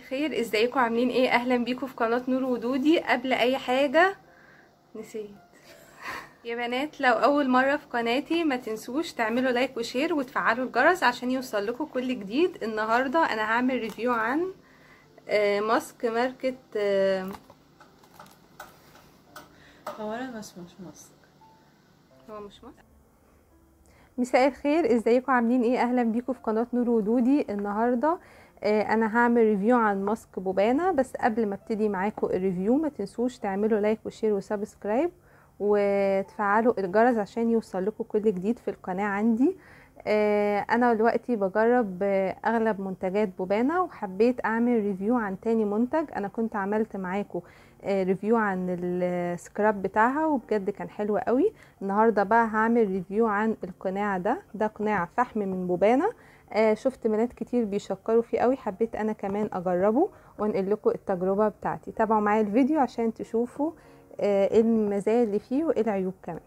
الخير ازيكم عاملين ايه اهلا بيكم في قناه نور ودودي قبل اي حاجه نسيت يا بنات لو اول مره في قناتي ما تنسوش تعملوا لايك وشير وتفعلوا الجرس عشان يوصل لكم كل جديد النهارده انا هعمل ريفيو عن آه، ماسك ماركه آه، اولا بس مش ماسك هو مش ماسك مساء الخير ازيكم عاملين ايه اهلا بيكم في قناه نور ودودي النهارده آه، انا هعمل ريفيو عن ماسك بوبانا بس قبل ما ابتدي معاكم الريفيو ما تنسوش تعملوا لايك وشير وسبسكرايب وتفعلوا الجرس عشان يوصل لكم كل جديد في القناه عندي آه، انا دلوقتي بجرب آه، اغلب منتجات بوبانا وحبيت اعمل ريفيو عن تاني منتج انا كنت عملت معاكم آه، ريفيو عن السكراب بتاعها وبجد كان حلو قوي النهارده بقى هعمل ريفيو عن القناع ده ده قناع فحم من بوبانا آه شفت بنات كتير بيشكروا فيه قوي حبيت انا كمان اجربه وانقل لكم التجربه بتاعتي تابعوا معايا الفيديو عشان تشوفوا آه ايه المزايا اللي فيه وايه العيوب كمان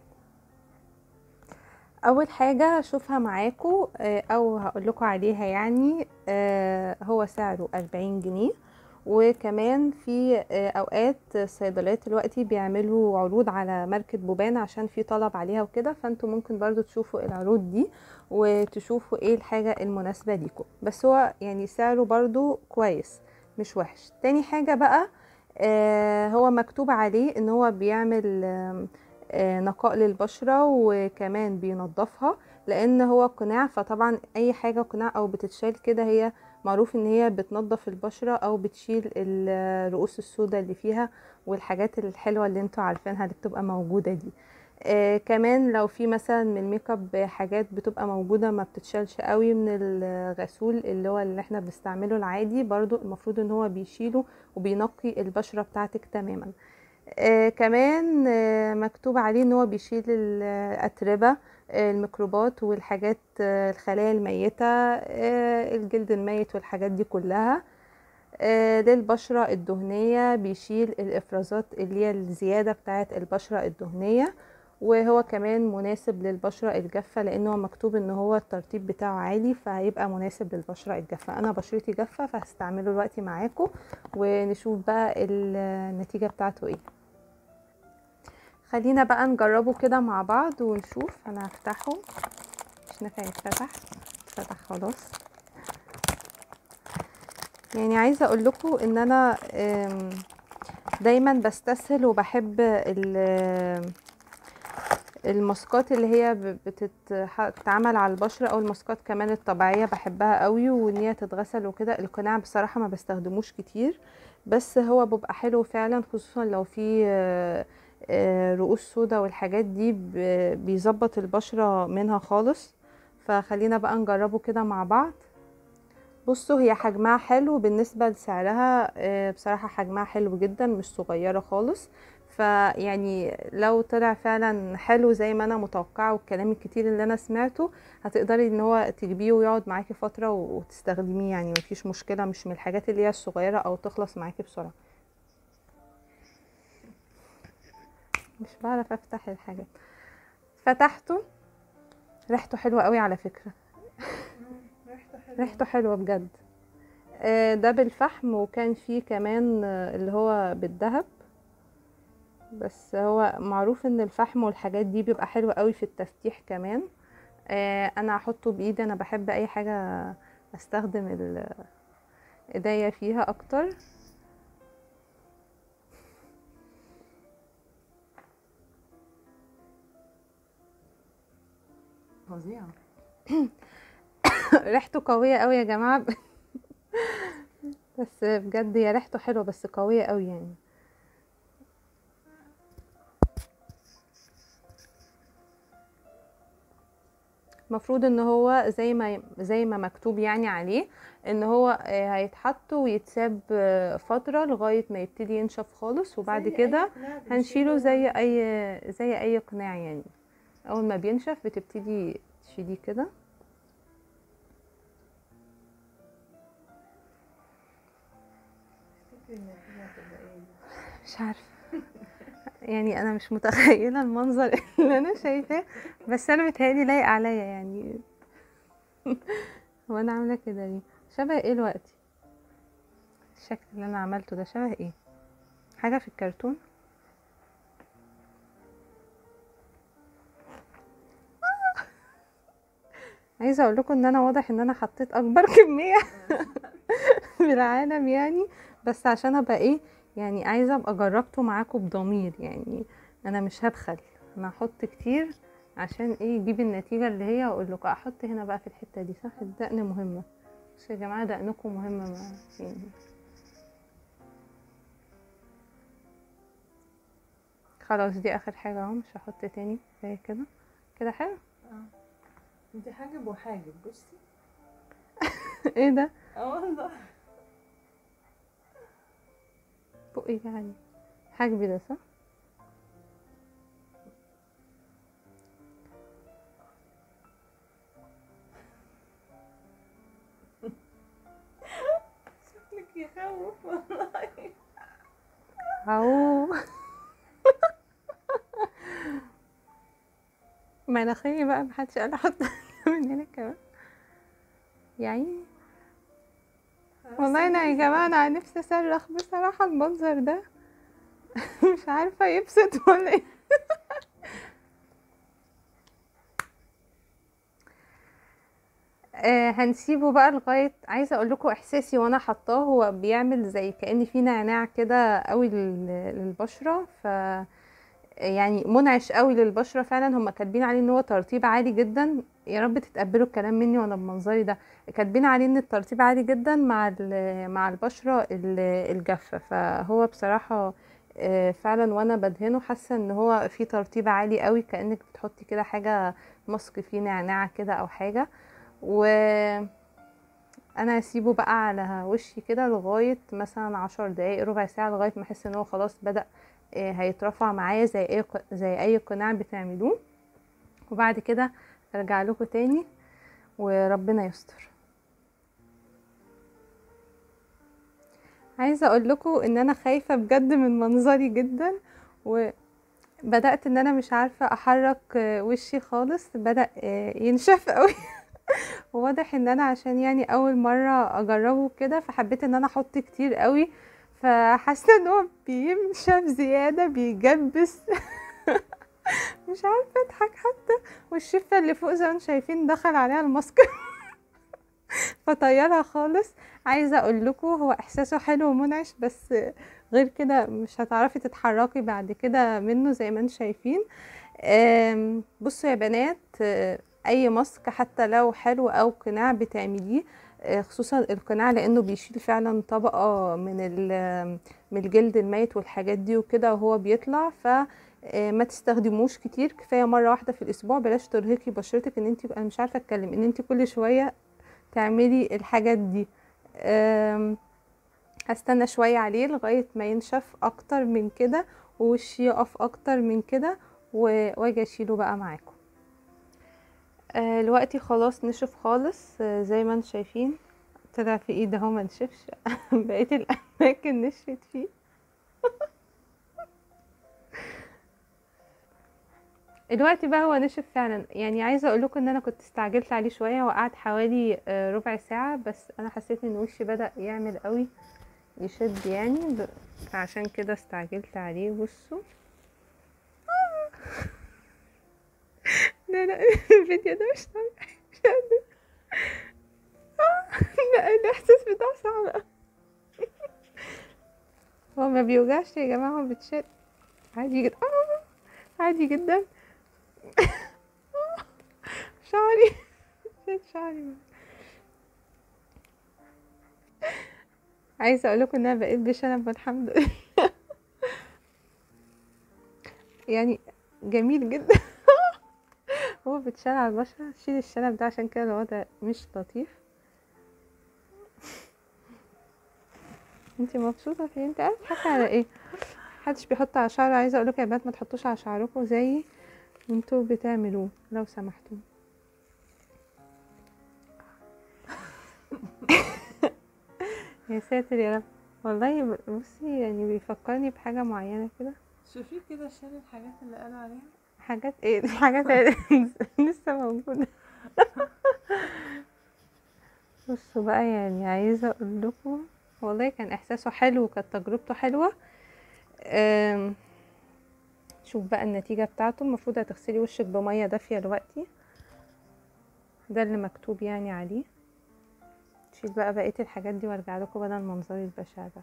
اول حاجه هشوفها معاكم آه او هقول لكم عليها يعني آه هو سعره 40 جنيه وكمان في آه، اوقات الصيدليات دلوقتي بيعملوا عروض على ماركة بوبانا عشان في طلب عليها وكده فانتوا ممكن برضو تشوفوا العروض دي وتشوفوا ايه الحاجة المناسبة ليكم بس هو يعني سعره برضو كويس مش وحش تاني حاجة بقى آه هو مكتوب عليه ان هو بيعمل آه آه نقاء للبشرة وكمان بينظفها لان هو قناع فطبعا اي حاجة قناع او بتتشال كده هي معروف ان هي بتنظف البشرة او بتشيل الرؤوس السوداء اللي فيها والحاجات الحلوة اللي انتوا عارفينها اللي بتبقى موجودة دي آه كمان لو في مثلا من الميك اب حاجات بتبقى موجودة ما بتتشالش قوي من الغسول اللي هو اللي احنا بنستعمله العادي برضو المفروض ان هو بيشيله وبينقي البشرة بتاعتك تماما آه كمان آه مكتوب عليه ان هو بيشيل الاتربة آه الميكروبات والحاجات آه الخلايا الميتة آه الجلد الميت والحاجات دي كلها آه للبشرة الدهنية بيشيل الافرازات اللي هي الزيادة بتاعت البشرة الدهنية وهو كمان مناسب للبشرة الجافة لانه مكتوب ان هو الترطيب بتاعه عالي فهيبقى مناسب للبشرة الجافة انا بشرتي جافة فهستعمله دلوقتي معاكم ونشوف بقى النتيجة بتاعته ايه خلينا بقى نجربه كده مع بعض ونشوف انا هفتحه مش نافع يتفتح اتفتح خلاص يعني عايزه اقول لكم ان انا دايما بستسهل وبحب الماسكات اللي هي بتتعمل على البشره او الماسكات كمان الطبيعيه بحبها قوي وان هي تتغسل وكده القناع بصراحه ما بستخدموش كتير بس هو بيبقى حلو فعلا خصوصا لو في رؤوس سودا والحاجات دي بيظبط البشرة منها خالص فخلينا بقى نجربه كده مع بعض بصوا هي حجمها حلو بالنسبة لسعرها بصراحة حجمها حلو جدا مش صغيرة خالص فيعني لو طلع فعلا حلو زي ما انا متوقعه والكلام الكتير اللي انا سمعته هتقدري ان هو تجيبيه ويقعد معاكي فترة وتستخدميه يعني مفيش مشكلة مش من الحاجات اللي هي الصغيرة او تخلص معاكي بسرعة مش بعرف افتح الحاجات فتحته ريحته حلوه قوي على فكره ريحته حلوه بجد آه ده بالفحم وكان فيه كمان اللي هو بالذهب بس هو معروف ان الفحم والحاجات دي بيبقى حلو قوي في التفتيح كمان آه انا هحطه بايدي انا بحب اي حاجه استخدم ايديا فيها اكتر فظيع ريحته قوية قوي يا جماعة بس بجد هي ريحته حلوة بس قوية قوي يعني المفروض ان هو زي ما زي ما مكتوب يعني عليه ان هو هيتحط ويتساب فترة لغاية ما يبتدي ينشف خالص وبعد كده هنشيله زي اي زي اي قناع يعني اول ما بينشف بتبتدي تشيليه كده مش عارفه يعني انا مش متخيله المنظر اللي انا شايفاه بس انا متهيألي لايق عليا يعني هو انا عامله كده ليه شبه ايه دلوقتي الشكل اللي انا عملته ده شبه ايه حاجه في الكرتون عايزه اقول لكم ان انا واضح ان انا حطيت اكبر كميه في العالم يعني بس عشان ابقى ايه يعني عايزه ابقى جربته معاكم بضمير يعني انا مش هبخل انا هحط كتير عشان ايه يجيب النتيجه اللي هي واقول لكم احط هنا بقى في الحته دي صح الدقن مهمه بس يا جماعه دقنكم مهمه ما يعني خلاص دي اخر حاجه اهو مش هحط تاني كفايه كده كده حلو انت حاجب وحاجب بصي ايه ده اه والله بقي يعني حاجبي ده صح شكلك يخوف والله اهو مناخيري بقى محدش قال احط من هنا كمان يعني والله انا يا جماعه انا نفسي اصرخ بصراحه المنظر ده مش عارفه يبسط ولا ايه آه هنسيبه بقى لغايه عايزه اقول لكم احساسي وانا حطاه هو بيعمل زي كأن في نعناع كده قوي لل- للبشره ف يعني منعش قوي للبشره فعلا هم كاتبين عليه ان هو ترطيب عالي جدا يا رب تتقبلوا الكلام مني وانا بمنظري ده كاتبين عليه ان الترطيب عالي جدا مع ال- مع البشره ال- الجافه فهو بصراحه آه، فعلا وانا بدهنه حاسه ان هو في ترطيب عالي قوي كانك بتحطي كده حاجه ماسك فيه نعناع كده او حاجه و انا هسيبه بقى على وشي كده لغايه مثلا عشر دقايق ربع ساعه لغايه ما احس ان هو خلاص بدا آه، هيترفع معايا زي اي ق- زي اي قناع بتعملوه وبعد كده ارجع لكم تاني وربنا يستر عايزه اقول لكم ان انا خايفه بجد من منظري جدا وبدات ان انا مش عارفه احرك آه، وشي خالص بدا آه، ينشف قوي وواضح ان انا عشان يعني اول مره اجربه كده فحبيت ان انا احط كتير قوي فحاسه ان هو بينشف زياده بيجبس مش عارفه اضحك حتى والشفه اللي فوق زي ما انتم شايفين دخل عليها الماسك فطيرها خالص عايزه اقول لكم هو احساسه حلو ومنعش بس غير كده مش هتعرفي تتحركي بعد كده منه زي ما انتم شايفين آم، بصوا يا بنات آه، اي ماسك حتى لو حلو او قناع بتعمليه آه، خصوصا القناع لانه بيشيل فعلا طبقه من ال- من الجلد الميت والحاجات دي وكده وهو بيطلع ف آه، ما تستخدموش كتير كفايه مره واحده في الاسبوع بلاش ترهقي بشرتك ان انت انا مش عارفه اتكلم ان انت كل شويه تعملي الحاجات دي آم، هستنى شويه عليه لغايه ما ينشف اكتر من كده ووشي يقف اكتر من كده و- واجي اشيله بقى معاكم آه، دلوقتي خلاص نشف خالص آه، زي ما انتم شايفين طلع في ايد اهو ما نشفش بقيت الاماكن نشفت فيه الوقت بقى هو نشف فعلا يعني عايزه اقول لكم ان انا كنت استعجلت عليه شويه وقعد حوالي آه، ربع ساعه بس انا حسيت ان وشي بدا يعمل قوي يشد يعني ب- فعشان كده استعجلت عليه بصوا لا لا الفيديو ده مش طبيعي مش قادرة. لا الاحساس بتاعه صعب أوي. هو ما بيوجعش يا جماعه هو بتشد عادي جدا آه، عادي جدا شعري شد شعري عايزه اقول لكم ان انا بقيت بشنب الحمد لله يعني جميل جدا هو بيتشال على البشرة شيل الشنب ده عشان كده الوضع مش لطيف انتي مبسوطة في انت قاعدة تضحكي على ايه محدش بيحط على شعره عايزة اقولك يا بنات ما تحطوش على شعركم زي انتوا بتعملوه لو سمحتوا يا ساتر يا رب والله ب- بصي يعني بيفكرني بحاجة معينة كده شوفي كده شال الحاجات اللي قالوا عليها حاجات ايه حاجات لسه موجودة بصوا بقى يعني عايزة اقول لكم والله كان احساسه حلو وكانت تجربته حلوه أم، شوف بقى النتيجه بتاعته المفروض هتغسلي وشك بميه دافيه دلوقتي ده اللي مكتوب يعني عليه شيل بقى بقيه الحاجات دي وارجع لكم بدل منظري البشع ده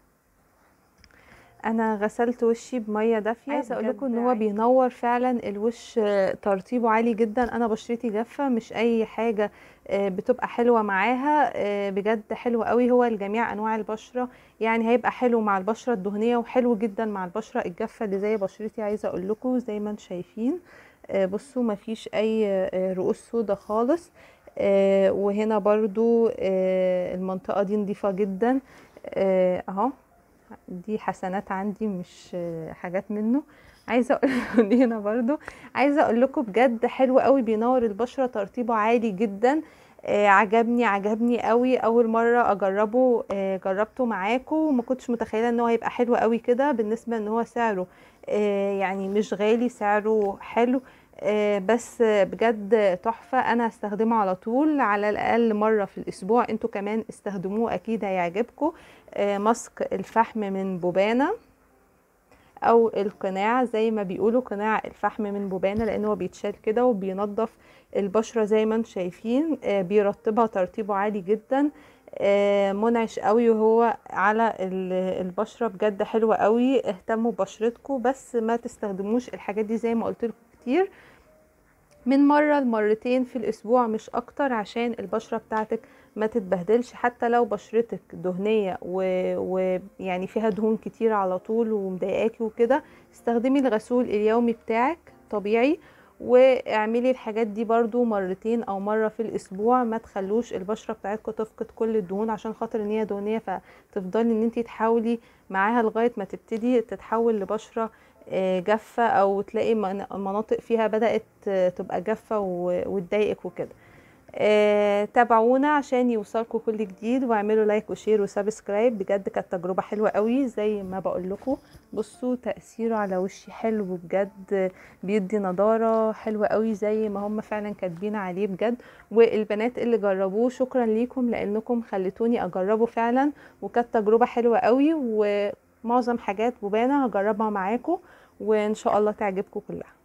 انا غسلت وشي بميه دافيه عايزه اقول لكم ان هو بجد بينور فعلا الوش آه، ترطيبه عالي جدا انا بشرتي جافه مش اي حاجه آه، بتبقى حلوه معاها آه، بجد حلو قوي هو لجميع انواع البشره يعني هيبقى حلو مع البشره الدهنيه وحلو جدا مع البشره الجافه اللي زي بشرتي عايزه اقول لكم زي ما انتم شايفين آه، بصوا مفيش اي آه، رؤوس سودا خالص آه، وهنا برضو آه، المنطقه دي نظيفه جدا آه، اهو دي حسنات عندي مش آه، حاجات منه عايزه اقول دي هنا برضو عايزه اقول لكم بجد حلو قوي بينور البشره ترطيبه عالي جدا آه عجبني عجبني قوي اول مره اجربه آه جربته معاكم وما كنتش متخيله ان هو هيبقى حلو قوي كده بالنسبه ان هو سعره آه يعني مش غالي سعره حلو آه بس بجد تحفه انا هستخدمه على طول على الاقل مره في الاسبوع انتوا كمان استخدموه اكيد هيعجبكم آه ماسك الفحم من بوبانا او القناع زي ما بيقولوا قناع الفحم من بوبانا لان هو بيتشال كده وبينظف البشره زي ما انتم شايفين آه، بيرطبها ترطيبه عالي جدا آه، منعش قوي وهو على ال- البشره بجد حلو قوي اهتموا ببشرتكم بس ما تستخدموش الحاجات دي زي ما قلت لكم كتير من مرة لمرتين في الأسبوع مش أكتر عشان البشرة بتاعتك ما تتبهدلش حتى لو بشرتك دهنية ويعني و... يعني فيها دهون كتير على طول ومضايقاكي وكده استخدمي الغسول اليومي بتاعك طبيعي واعملي الحاجات دي برضو مرتين او مرة في الاسبوع ما تخلوش البشرة بتاعتكم تفقد كل الدهون عشان خاطر ان هي دهنية فتفضلي ان انتي تحاولي معاها لغاية ما تبتدي تتحول لبشرة آه، جافة او تلاقي من- مناطق فيها بدأت آه، تبقى جافة و- وتضايقك وكده آه، تابعونا عشان يوصلكم كل جديد واعملوا لايك وشير وسبسكرايب بجد كانت تجربة حلوة قوي زي ما بقول لكم بصوا تأثيره على وشي حلو بجد بيدي نضارة حلوة قوي زي ما هم فعلا كاتبين عليه بجد والبنات اللي جربوه شكرا ليكم لانكم خليتوني اجربه فعلا وكانت تجربة حلوة قوي ومعظم حاجات بوبانا هجربها معاكم وان شاء الله تعجبكم كلها